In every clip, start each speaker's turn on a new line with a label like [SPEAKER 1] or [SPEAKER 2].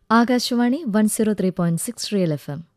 [SPEAKER 1] Akashvani one zero three point six real F M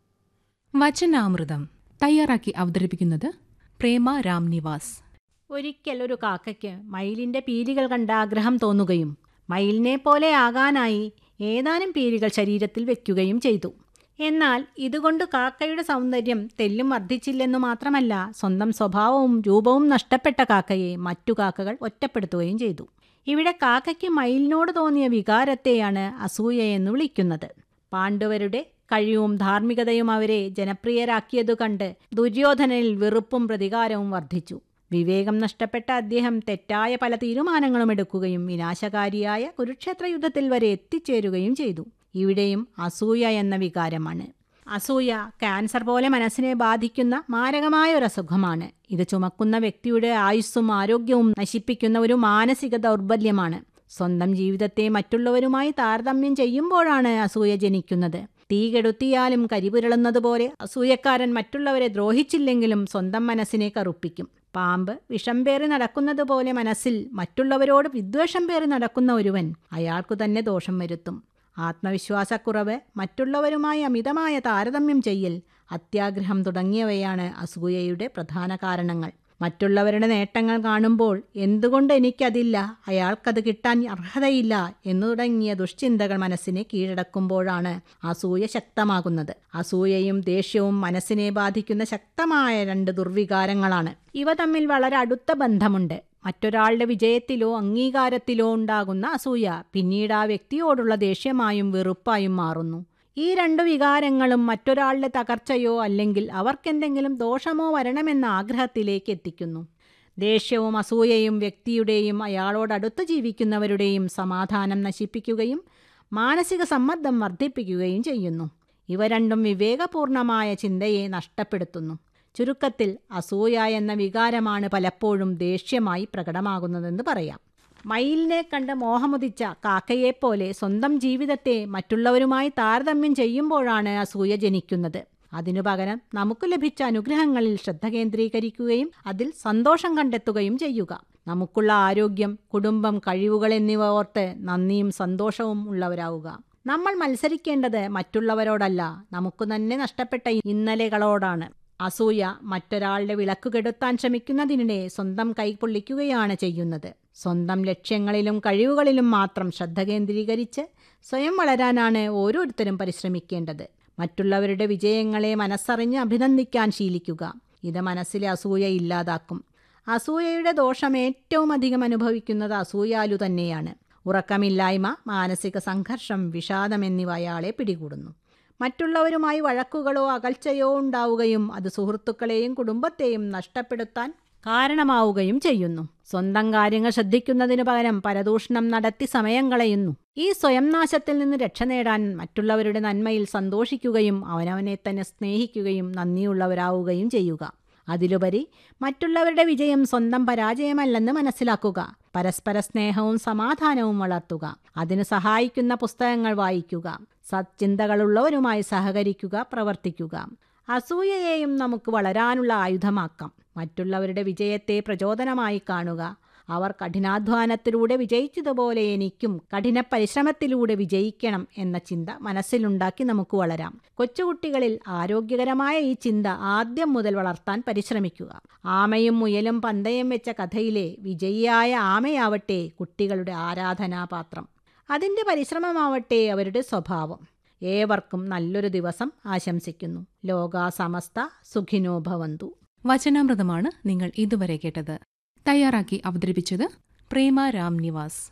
[SPEAKER 2] Vachanamritham തയ്യാറാക്കി അവതരിപ്പിക്കുന്നത് പ്രേമ രാം നിവാസ്
[SPEAKER 3] ഒരിക്കൽ ഒരു കാക്കയ്ക്ക് മയിലിന്റെ പീലികൾ കണ്ട ആഗ്രഹം തോന്നുകയും മയിലിനെ പോലെ ആകാനായി ഏതാനും പീലികൾ ശരീരത്തിൽ വെക്കുകയും ചെയ്തു എന്നാൽ ഇതുകൊണ്ട് കാക്കയുടെ സൗന്ദര്യം തെല്ലും വർദ്ധിച്ചില്ലെന്നു മാത്രമല്ല സ്വന്തം സ്വഭാവവും രൂപവും നഷ്ടപ്പെട്ട കാക്കയെ മറ്റു കാക്കകൾ ഒറ്റപ്പെടുത്തുകയും ചെയ്തു ഇവിടെ കാക്കയ്ക്ക് മയിലിനോട് തോന്നിയ വികാരത്തെയാണ് അസൂയ എന്ന് വിളിക്കുന്നത് പാണ്ഡവരുടെ കഴിവും ധാർമ്മികതയും അവരെ ജനപ്രിയരാക്കിയതു കണ്ട് ദുര്യോധനനിൽ വെറുപ്പും പ്രതികാരവും വർദ്ധിച്ചു വിവേകം നഷ്ടപ്പെട്ട അദ്ദേഹം തെറ്റായ പല തീരുമാനങ്ങളും എടുക്കുകയും വിനാശകാരിയായ കുരുക്ഷേത്ര യുദ്ധത്തിൽ വരെ എത്തിച്ചേരുകയും ചെയ്തു ഇവിടെയും അസൂയ എന്ന വികാരമാണ് അസൂയ ക്യാൻസർ പോലെ മനസ്സിനെ ബാധിക്കുന്ന മാരകമായ ഒരു അസുഖമാണ് ഇത് ചുമക്കുന്ന വ്യക്തിയുടെ ആയുസ്സും ആരോഗ്യവും നശിപ്പിക്കുന്ന ഒരു മാനസിക ദൗർബല്യമാണ് സ്വന്തം ജീവിതത്തെ മറ്റുള്ളവരുമായി താരതമ്യം ചെയ്യുമ്പോഴാണ് അസൂയ ജനിക്കുന്നത് തീ കെടുത്തിയാലും കരിപുരളുന്നത് പോലെ അസൂയക്കാരൻ മറ്റുള്ളവരെ ദ്രോഹിച്ചില്ലെങ്കിലും സ്വന്തം മനസ്സിനെ കറുപ്പിക്കും പാമ്പ് വിഷം പേറി നടക്കുന്നത് പോലെ മനസ്സിൽ മറ്റുള്ളവരോട് വിദ്വേഷം പേറി നടക്കുന്ന ഒരുവൻ അയാൾക്കു തന്നെ ദോഷം വരുത്തും ആത്മവിശ്വാസക്കുറവ് മറ്റുള്ളവരുമായി അമിതമായ താരതമ്യം ചെയ്യൽ അത്യാഗ്രഹം തുടങ്ങിയവയാണ് അസൂയയുടെ പ്രധാന കാരണങ്ങൾ മറ്റുള്ളവരുടെ നേട്ടങ്ങൾ കാണുമ്പോൾ എന്തുകൊണ്ട് എനിക്കതില്ല അയാൾക്കത് കിട്ടാൻ അർഹതയില്ല എന്നു തുടങ്ങിയ ദുഷ്ചിന്തകൾ മനസ്സിനെ കീഴടക്കുമ്പോഴാണ് അസൂയ ശക്തമാകുന്നത് അസൂയയും ദേഷ്യവും മനസ്സിനെ ബാധിക്കുന്ന ശക്തമായ രണ്ട് ദുർവികാരങ്ങളാണ് ഇവ തമ്മിൽ വളരെ അടുത്ത ബന്ധമുണ്ട് മറ്റൊരാളുടെ വിജയത്തിലോ അംഗീകാരത്തിലോ ഉണ്ടാകുന്ന അസൂയ പിന്നീട് ആ വ്യക്തിയോടുള്ള ദേഷ്യമായും വെറുപ്പായും മാറുന്നു ഈ രണ്ടു വികാരങ്ങളും മറ്റൊരാളുടെ തകർച്ചയോ അല്ലെങ്കിൽ അവർക്കെന്തെങ്കിലും ദോഷമോ വരണമെന്ന ആഗ്രഹത്തിലേക്ക് എത്തിക്കുന്നു ദേഷ്യവും അസൂയയും വ്യക്തിയുടെയും അയാളോടടുത്ത് ജീവിക്കുന്നവരുടെയും സമാധാനം നശിപ്പിക്കുകയും മാനസിക സമ്മർദ്ദം വർദ്ധിപ്പിക്കുകയും ചെയ്യുന്നു ഇവ രണ്ടും വിവേകപൂർണമായ ചിന്തയെ നഷ്ടപ്പെടുത്തുന്നു ചുരുക്കത്തിൽ അസൂയ എന്ന വികാരമാണ് പലപ്പോഴും ദേഷ്യമായി പ്രകടമാകുന്നതെന്ന് പറയാം മയിലിനെ കണ്ട് മോഹമുദിച്ച കാക്കയെപ്പോലെ സ്വന്തം ജീവിതത്തെ മറ്റുള്ളവരുമായി താരതമ്യം ചെയ്യുമ്പോഴാണ് അസൂയ ജനിക്കുന്നത് അതിനു പകരം നമുക്ക് ലഭിച്ച അനുഗ്രഹങ്ങളിൽ ശ്രദ്ധ കേന്ദ്രീകരിക്കുകയും അതിൽ സന്തോഷം കണ്ടെത്തുകയും ചെയ്യുക നമുക്കുള്ള ആരോഗ്യം കുടുംബം കഴിവുകൾ എന്നിവ ഓർത്ത് നന്ദിയും സന്തോഷവും ഉള്ളവരാവുക നമ്മൾ മത്സരിക്കേണ്ടത് മറ്റുള്ളവരോടല്ല നമുക്ക് തന്നെ നഷ്ടപ്പെട്ട ഇന്നലെകളോടാണ് അസൂയ മറ്റൊരാളുടെ വിളക്ക് കെടുത്താൻ ശ്രമിക്കുന്നതിനിടെ സ്വന്തം കൈ പൊള്ളിക്കുകയാണ് ചെയ്യുന്നത് സ്വന്തം ലക്ഷ്യങ്ങളിലും കഴിവുകളിലും മാത്രം ശ്രദ്ധ കേന്ദ്രീകരിച്ച് സ്വയം വളരാനാണ് ഓരോരുത്തരും പരിശ്രമിക്കേണ്ടത് മറ്റുള്ളവരുടെ വിജയങ്ങളെ മനസ്സറിഞ്ഞ് അഭിനന്ദിക്കാൻ ശീലിക്കുക ഇത് മനസ്സിലെ അസൂയ ഇല്ലാതാക്കും അസൂയയുടെ ദോഷം ഏറ്റവും അധികം അനുഭവിക്കുന്നത് അസൂയാലു തന്നെയാണ് ഉറക്കമില്ലായ്മ മാനസിക സംഘർഷം വിഷാദം എന്നിവ അയാളെ പിടികൂടുന്നു മറ്റുള്ളവരുമായി വഴക്കുകളോ അകൽച്ചയോ ഉണ്ടാവുകയും അത് സുഹൃത്തുക്കളെയും കുടുംബത്തെയും നഷ്ടപ്പെടുത്താൻ കാരണമാവുകയും ചെയ്യുന്നു സ്വന്തം കാര്യങ്ങൾ ശ്രദ്ധിക്കുന്നതിനു പകരം പരദൂഷണം നടത്തി സമയം കളയുന്നു ഈ സ്വയം നാശത്തിൽ നിന്ന് രക്ഷ നേടാൻ മറ്റുള്ളവരുടെ നന്മയിൽ സന്തോഷിക്കുകയും അവനവനെ തന്നെ സ്നേഹിക്കുകയും നന്ദിയുള്ളവരാവുകയും ചെയ്യുക അതിലുപരി മറ്റുള്ളവരുടെ വിജയം സ്വന്തം പരാജയമല്ലെന്ന് മനസ്സിലാക്കുക പരസ്പര സ്നേഹവും സമാധാനവും വളർത്തുക അതിന് സഹായിക്കുന്ന പുസ്തകങ്ങൾ വായിക്കുക സത്ചിന്തകളുള്ളവരുമായി സഹകരിക്കുക പ്രവർത്തിക്കുക അസൂയയെയും നമുക്ക് വളരാനുള്ള ആയുധമാക്കാം മറ്റുള്ളവരുടെ വിജയത്തെ പ്രചോദനമായി കാണുക അവർ കഠിനാധ്വാനത്തിലൂടെ വിജയിച്ചതുപോലെ എനിക്കും കഠിന പരിശ്രമത്തിലൂടെ വിജയിക്കണം എന്ന ചിന്ത മനസ്സിലുണ്ടാക്കി നമുക്ക് വളരാം കൊച്ചുകുട്ടികളിൽ ആരോഗ്യകരമായ ഈ ചിന്ത ആദ്യം മുതൽ വളർത്താൻ പരിശ്രമിക്കുക ആമയും മുയലും പന്തയം വെച്ച കഥയിലെ വിജയിയായ ആമയാവട്ടെ കുട്ടികളുടെ ആരാധനാപാത്രം അതിൻ്റെ പരിശ്രമമാവട്ടെ അവരുടെ സ്വഭാവം ഏവർക്കും നല്ലൊരു ദിവസം ആശംസിക്കുന്നു ലോകാ സമസ്ത സുഖിനോ ഭവന്തു
[SPEAKER 2] വചനാമൃതമാണ് നിങ്ങൾ ഇതുവരെ കേട്ടത് തയ്യാറാക്കി അവതരിപ്പിച്ചത് പ്രേമ രാം നിവാസ്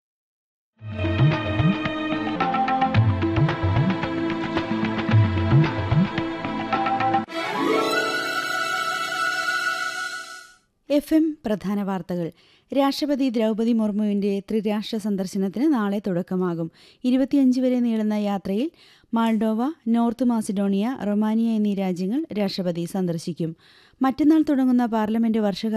[SPEAKER 4] എഫ് എം പ്രധാന വാർത്തകൾ രാഷ്ട്രപതി ദ്രൗപതി മുർമുവിന്റെ ത്രിരാഷ്ട്ര സന്ദർശനത്തിന് നാളെ തുടക്കമാകും ഇരുപത്തിയഞ്ച് വരെ നീളുന്ന യാത്രയിൽ മാൾഡോവ നോർത്ത് മാസിഡോണിയ റൊമാനിയ എന്നീ രാജ്യങ്ങൾ രാഷ്ട്രപതി സന്ദർശിക്കും മറ്റന്നാൾ തുടങ്ങുന്ന പാർലമെന്റ് വർഷകാല